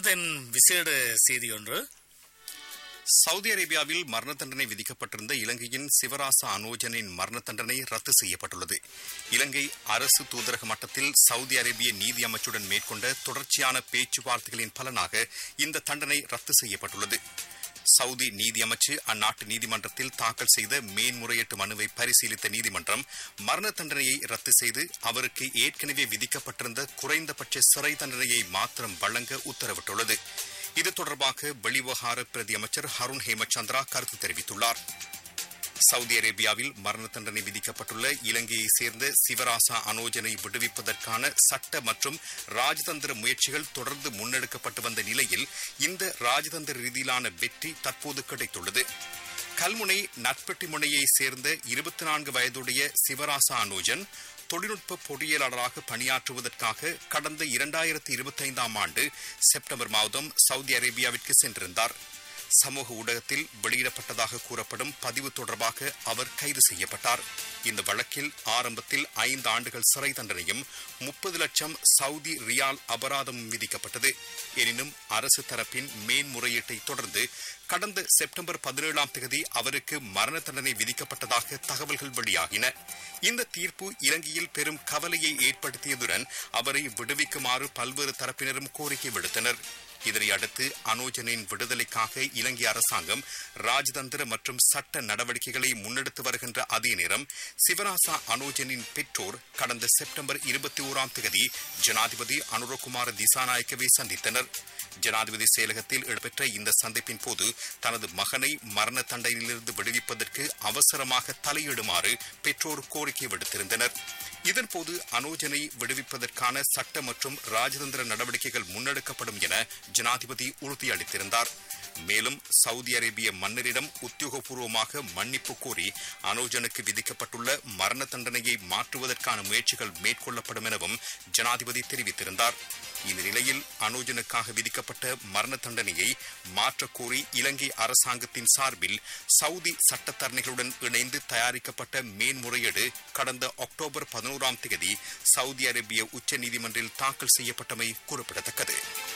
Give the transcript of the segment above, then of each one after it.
அடுத்ததன் விசேட செய்தி ஒன்று சவுதி அரேபியாவில் மரண தண்டனை விதிக்கப்பட்டிருந்த இலங்கையின் சிவராசா அனோஜனின் மரண தண்டனை ரத்து செய்யப்பட்டுள்ளது இலங்கை அரசு தூதரக மட்டத்தில் சவுதி அரேபிய நீதி அமைச்சுடன் மேற்கொண்ட தொடர்ச்சியான பேச்சுவார்த்தைகளின் பலனாக இந்த தண்டனை ரத்து செய்யப்பட்டுள்ளது சவுதி நீதி அமைச்சு அந்நாட்டு நீதிமன்றத்தில் தாக்கல் செய்த மேன்முறையீட்டு மனுவை பரிசீலித்த நீதிமன்றம் மரண தண்டனையை ரத்து செய்து அவருக்கு ஏற்கனவே விதிக்கப்பட்டிருந்த குறைந்தபட்ச சிறை தண்டனையை மாத்திரம் வழங்க உத்தரவிட்டுள்ளது இது தொடர்பாக வெளிவகார பிரதி அமைச்சர் ஹருண் ஹேமச்சந்திரா கருத்து தெரிவித்துள்ளார் சவுதி அரேபியாவில் மரண தண்டனை விதிக்கப்பட்டுள்ள இலங்கையை சேர்ந்த சிவராசா அனோஜனை விடுவிப்பதற்கான சட்ட மற்றும் ராஜதந்திர முயற்சிகள் தொடர்ந்து முன்னெடுக்கப்பட்டு வந்த நிலையில் இந்த ராஜதந்திர ரீதியிலான வெற்றி தற்போது கிடைத்துள்ளது கல்முனை நட்பெட்டி முனையை சேர்ந்த இருபத்தி நான்கு வயதுடைய சிவராசா அனோஜன் தொழில்நுட்ப பொறியியலாளராக பணியாற்றுவதற்காக கடந்த இரண்டாயிரத்தி இருபத்தைந்தாம் ஆண்டு செப்டம்பர் மாதம் சவுதி அரேபியாவிற்கு சென்றிருந்தார் சமூக ஊடகத்தில் வெளியிடப்பட்டதாக கூறப்படும் பதிவு தொடர்பாக அவர் கைது செய்யப்பட்டார் இந்த வழக்கில் ஆரம்பத்தில் ஐந்து ஆண்டுகள் சிறை தண்டனையும் முப்பது லட்சம் சவுதி ரியால் அபராதமும் விதிக்கப்பட்டது எனினும் அரசு தரப்பின் மேன்முறையீட்டை தொடர்ந்து கடந்த செப்டம்பர் பதினேழாம் தேதி அவருக்கு மரண தண்டனை விதிக்கப்பட்டதாக தகவல்கள் வெளியாகின இந்த தீர்ப்பு இலங்கையில் பெரும் கவலையை ஏற்படுத்தியதுடன் அவரை விடுவிக்குமாறு பல்வேறு தரப்பினரும் கோரிக்கை விடுத்தனர் இதனை அடுத்து அனோஜனின் விடுதலைக்காக இலங்கை அரசாங்கம் ராஜதந்திர மற்றும் சட்ட நடவடிக்கைகளை முன்னெடுத்து வருகின்ற அதே நேரம் சிவராசா அனோஜனின் பெற்றோர் கடந்த செப்டம்பர் இருபத்தி ஓராம் தேதி ஜனாதிபதி அனுரகுமார திசாநாயக்கவை சந்தித்தனர் ஜனாதிபதி செயலகத்தில் இடம்பெற்ற இந்த சந்திப்பின் போது தனது மகனை மரண தண்டனையிலிருந்து விடுவிப்பதற்கு அவசரமாக தலையிடுமாறு பெற்றோர் கோரிக்கை விடுத்திருந்தனர் இதன்போது அனோஜனை விடுவிப்பதற்கான சட்ட மற்றும் ராஜதந்திர நடவடிக்கைகள் முன்னெடுக்கப்படும் என ஜனாதிபதி உறுதியளித்திருந்தார் மேலும் சவுதி அரேபிய மன்னரிடம் உத்தியோகபூர்வமாக மன்னிப்பு கோரி அனோஜனுக்கு விதிக்கப்பட்டுள்ள மரண தண்டனையை மாற்றுவதற்கான முயற்சிகள் மேற்கொள்ளப்படும் எனவும் ஜனாதிபதி தெரிவித்திருந்தார் இந்த நிலையில் அனோஜனுக்காக விதிக்கப்பட்ட மரண தண்டனையை மாற்றக் கோரி இலங்கை அரசாங்கத்தின் சார்பில் சவுதி சட்டத்தரணிகளுடன் இணைந்து தயாரிக்கப்பட்ட மேன்முறையீடு கடந்த அக்டோபர் பதினோராம் தேதி சவுதி அரேபிய உச்சநீதிமன்றில் தாக்கல் செய்யப்பட்டமை குறிப்பிடத்தக்கது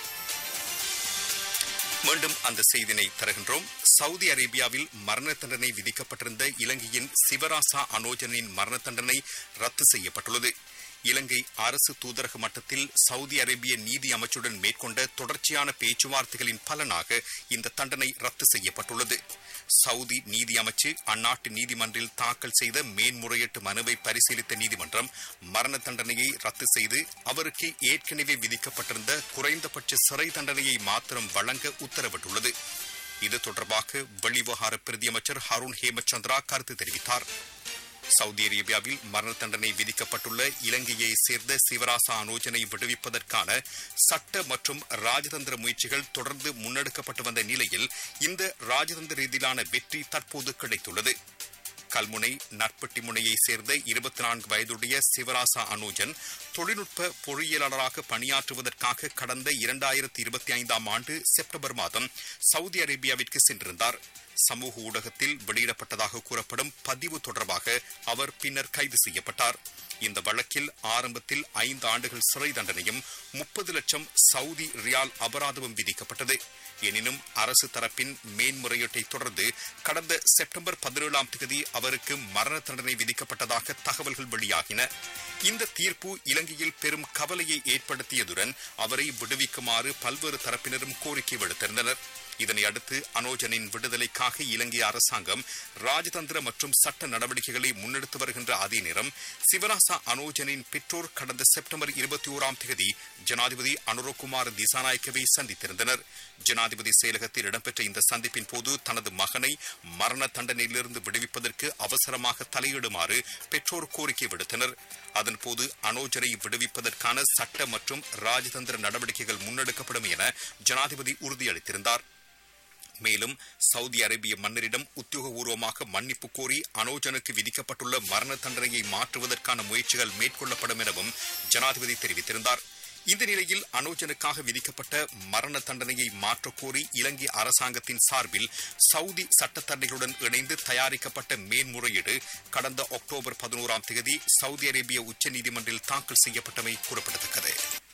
மீண்டும் அந்த செய்தினை தருகின்றோம் சவுதி அரேபியாவில் மரண தண்டனை விதிக்கப்பட்டிருந்த இலங்கையின் சிவராசா அனோஜனின் மரண தண்டனை ரத்து செய்யப்பட்டுள்ளது இலங்கை அரசு தூதரக மட்டத்தில் சவுதி அரேபிய நீதி அமைச்சுடன் மேற்கொண்ட தொடர்ச்சியான பேச்சுவார்த்தைகளின் பலனாக இந்த தண்டனை ரத்து செய்யப்பட்டுள்ளது சவுதி நீதி அமைச்சு அந்நாட்டு நீதிமன்றில் தாக்கல் செய்த மேன்முறையீட்டு மனுவை பரிசீலித்த நீதிமன்றம் மரண தண்டனையை ரத்து செய்து அவருக்கு ஏற்கனவே விதிக்கப்பட்டிருந்த குறைந்தபட்ச சிறை தண்டனையை மாத்திரம் வழங்க உத்தரவிட்டுள்ளது இது தொடர்பாக வெளிவகார பிரதியமைச்சர் ஹருண் ஹேமச்சந்திரா கருத்து தெரிவித்தார் சவுதி அரேபியாவில் மரண தண்டனை விதிக்கப்பட்டுள்ள இலங்கையை சேர்ந்த சிவராசா அனோஜனை விடுவிப்பதற்கான சட்ட மற்றும் ராஜதந்திர முயற்சிகள் தொடர்ந்து முன்னெடுக்கப்பட்டு வந்த நிலையில் இந்த ராஜதந்திர ரீதியிலான வெற்றி தற்போது கிடைத்துள்ளது கல்முனை நட்பட்டி முனையை சேர்ந்த இருபத்தி நான்கு வயதுடைய சிவராசா அனோஜன் தொழில்நுட்ப பொறியியலாளராக பணியாற்றுவதற்காக கடந்த இரண்டாயிரத்தி இருபத்தி ஐந்தாம் ஆண்டு செப்டம்பர் மாதம் சவுதி அரேபியாவிற்கு சென்றிருந்தார் சமூக ஊடகத்தில் வெளியிடப்பட்டதாக கூறப்படும் பதிவு தொடர்பாக அவர் பின்னர் கைது செய்யப்பட்டார் இந்த வழக்கில் ஆரம்பத்தில் ஐந்து ஆண்டுகள் சிறை தண்டனையும் முப்பது லட்சம் சவுதி ரியால் அபராதமும் விதிக்கப்பட்டது எனினும் அரசு தரப்பின் மேன்முறையீட்டை தொடர்ந்து கடந்த செப்டம்பர் பதினேழாம் தேதி அவருக்கு மரண தண்டனை விதிக்கப்பட்டதாக தகவல்கள் வெளியாகின இந்த தீர்ப்பு இலங்கையில் பெரும் கவலையை ஏற்படுத்தியதுடன் அவரை விடுவிக்குமாறு பல்வேறு தரப்பினரும் கோரிக்கை விடுத்திருந்தனர் இதனை அடுத்து அனோஜனின் விடுதலைக்காக இலங்கை அரசாங்கம் ராஜதந்திர மற்றும் சட்ட நடவடிக்கைகளை முன்னெடுத்து வருகின்ற அதே நேரம் சிவராசா அனோஜனின் பெற்றோர் கடந்த செப்டம்பர் இருபத்தி ஓராம் தேதி ஜனாதிபதி அனுரகுமார் திசாநாயக்கவை சந்தித்திருந்தனர் ஜனாதிபதி செயலகத்தில் இடம்பெற்ற இந்த சந்திப்பின் போது தனது மகனை மரண தண்டனையிலிருந்து விடுவிப்பதற்கு அவசரமாக தலையிடுமாறு பெற்றோர் கோரிக்கை விடுத்தனர் அதன்போது அனோஜனை விடுவிப்பதற்கான சட்ட மற்றும் ராஜதந்திர நடவடிக்கைகள் முன்னெடுக்கப்படும் என ஜனாதிபதி உறுதியளித்திருந்தார் மேலும் சவுதி அரேபிய மன்னரிடம் உத்தியோகபூர்வமாக மன்னிப்பு கோரி அனோஜனுக்கு விதிக்கப்பட்டுள்ள மரண தண்டனையை மாற்றுவதற்கான முயற்சிகள் மேற்கொள்ளப்படும் எனவும் ஜனாதிபதி தெரிவித்திருந்தார் இந்த நிலையில் அனோஜனுக்காக விதிக்கப்பட்ட மரண தண்டனையை மாற்றக் கோரி இலங்கை அரசாங்கத்தின் சார்பில் சவுதி சட்டத்தரணிகளுடன் இணைந்து தயாரிக்கப்பட்ட மேன்முறையீடு கடந்த அக்டோபர் பதினோராம் தேதி சவுதி அரேபிய உச்சநீதிமன்றில் தாக்கல் செய்யப்பட்டமை குறிப்பிடத்தக்கது